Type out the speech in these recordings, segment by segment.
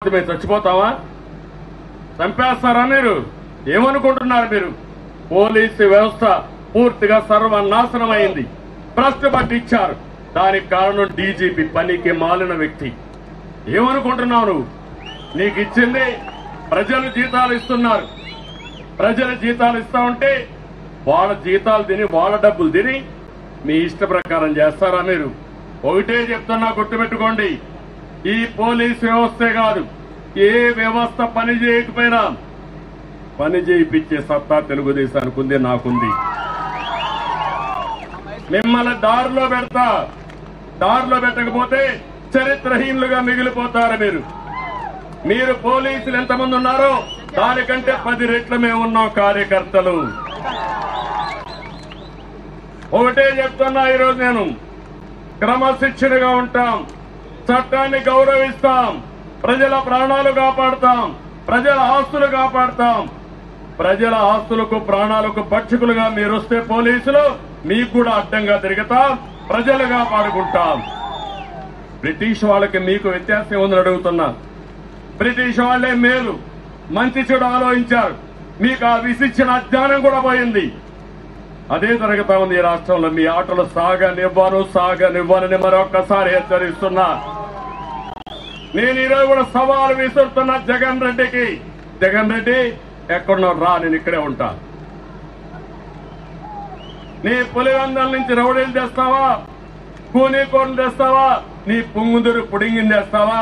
మేము చచ్చిపోతావా చంపేస్తారా మీరు ఏమనుకుంటున్నారు మీరు పోలీసు వ్యవస్థ పూర్తిగా సర్వనాశనం అయింది భ్రష్టు పట్టించారు దానికి కారణం డీజీపీ పనికి మాలిన వ్యక్తి ఏమనుకుంటున్నావు నువ్వు నీకు ఇచ్చింది ప్రజలు జీతాలు ఇస్తున్నారు ప్రజలు జీతాలు ఇస్తా ఉంటే వాళ్ళ జీతాలు తిని వాళ్ళ డబ్బులు తిని మీ ఇష్ట ప్రకారం చేస్తారా మీరు ఒకటే చెప్తున్నా గుర్తుపెట్టుకోండి ఈ పోలీస్ వ్యవస్థే కాదు ఏ వ్యవస్థ పని చేయకపోయినా పని చేయిపించే సత్తా తెలుగుదేశానికి ఉంది నాకుంది మిమ్మల్ని దారిలో పెడతా దారిలో పెట్టకపోతే చరిత్రహీనులుగా మిగిలిపోతారు మీరు మీరు పోలీసులు ఎంతమంది ఉన్నారో దానికంటే పది రెట్లు మేము ఉన్నాం కార్యకర్తలు ఒకటే చెప్తున్నా ఈరోజు నేను క్రమశిక్షణగా ఉంటాం చట్టాన్ని గౌరవిస్తాం ప్రజల ప్రాణాలు కాపాడుతాం ప్రజల ఆస్తులు కాపాడుతాం ప్రజల ఆస్తులకు ప్రాణాలకు భక్షకులుగా మీరు వస్తే పోలీసులు మీకు కూడా అడ్డంగా తిరుగుతాం ప్రజలు కాపాడుకుంటాం బ్రిటిష్ వాళ్ళకి మీకు వ్యత్యాసం ఉందని అడుగుతున్నా బ్రిటిష్ వాళ్ళే మేలు మంచి చెడు ఆలోచించారు మీకు ఆ విశిక్షణ అజ్ఞానం కూడా పోయింది అదే జరుగుతా ఉంది ఈ రాష్ట్రంలో మీ ఆటలు సాగనివ్వను సాగనివ్వనని మరొక్కసారి హెచ్చరిస్తున్నా నేను ఈరోజు కూడా సవాలు విసురుతున్నా జగన్ రెడ్డికి జగన్ రెడ్డి ఎక్కడున్నా రా నేను ఇక్కడే ఉంటా నీ పులివందల నుంచి రౌడీలు తెస్తావా కూనీ కోట్లు తెస్తావా నీ పుంగుదురు పుడింగిని తెస్తావా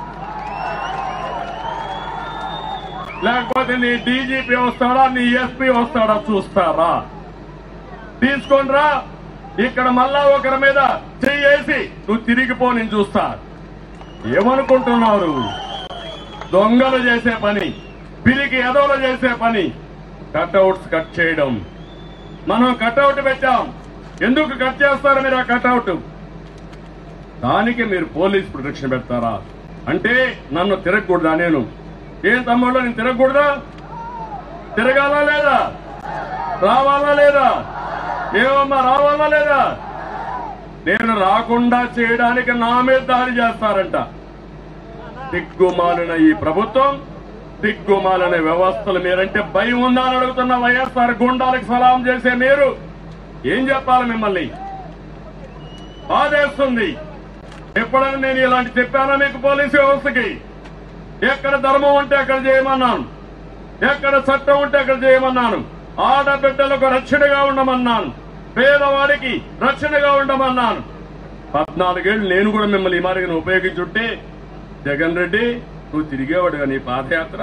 లేకపోతే నీ డీజీపీ వస్తాడా నీ ఎస్పీ వస్తాడా చూస్తారా తీసుకోండిరా ఇక్కడ మళ్ళా ఒకరి మీద చెయ్యేసి నువ్వు తిరిగిపో నేను చూస్తా ఏమనుకుంటున్నారు దొంగలు చేసే పని పిరికి ఎదవలు చేసే పని కట్అవుట్స్ కట్ చేయడం మనం కట్అవుట్ పెట్టాం ఎందుకు కట్ చేస్తారు మీరు ఆ కట్అవుట్ దానికి మీరు పోలీస్ ప్రొటెక్షన్ పెడతారా అంటే నన్ను తిరగకూడదా నేను ఏం తమ్ముళ్ళు నేను తిరగకూడదా తిరగాలా లేదా రావాలా లేదా ఏమమ్మా రావాలా లేదా నేను రాకుండా చేయడానికి నా మీద దాడి చేస్తారంట దిగ్గుమాలిన ఈ ప్రభుత్వం దిగ్గుమాలిన వ్యవస్థలు మీరంటే భయం ఉందా అని అడుగుతున్న వైఎస్ఆర్ గుండాలకు సలాం చేసే మీరు ఏం చెప్పాలి మిమ్మల్ని బాధేస్తుంది ఎప్పుడైనా నేను ఇలాంటి చెప్పానా మీకు పోలీసు వ్యవస్థకి ఎక్కడ ధర్మం ఉంటే అక్కడ చేయమన్నాను ఎక్కడ చట్టం ఉంటే అక్కడ చేయమన్నాను ఆడబిడ్డలకు రక్షణగా ఉండమన్నాను పేదవాడికి రక్షణగా ఉండమన్నాను పద్నాలుగేళ్ళు నేను కూడా మిమ్మల్ని ఈ మార్గం ఉపయోగించుంటే జగన్ రెడ్డి నువ్వు తిరిగేవాడుగా నీ పాదయాత్ర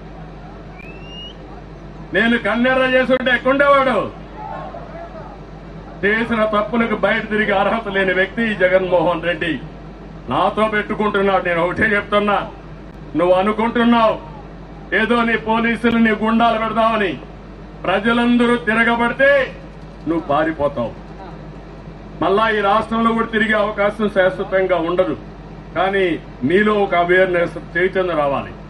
నేను కన్నెర్ర చేసుంటే ఎక్కుండేవాడు చేసిన తప్పులకు బయట తిరిగి అర్హత లేని వ్యక్తి ఈ జగన్మోహన్ రెడ్డి నాతో పెట్టుకుంటున్నాడు నేను ఒకటే చెప్తున్నా నువ్వు అనుకుంటున్నావు ఏదో నీ పోలీసులు నీ గుండాలు పెడదామని ప్రజలందరూ తిరగబడితే నువ్వు పారిపోతావు మళ్ళా ఈ రాష్ట్రంలో కూడా తిరిగే అవకాశం శాశ్వతంగా ఉండదు కానీ మీలో ఒక అవేర్నెస్ చైతన్యం రావాలి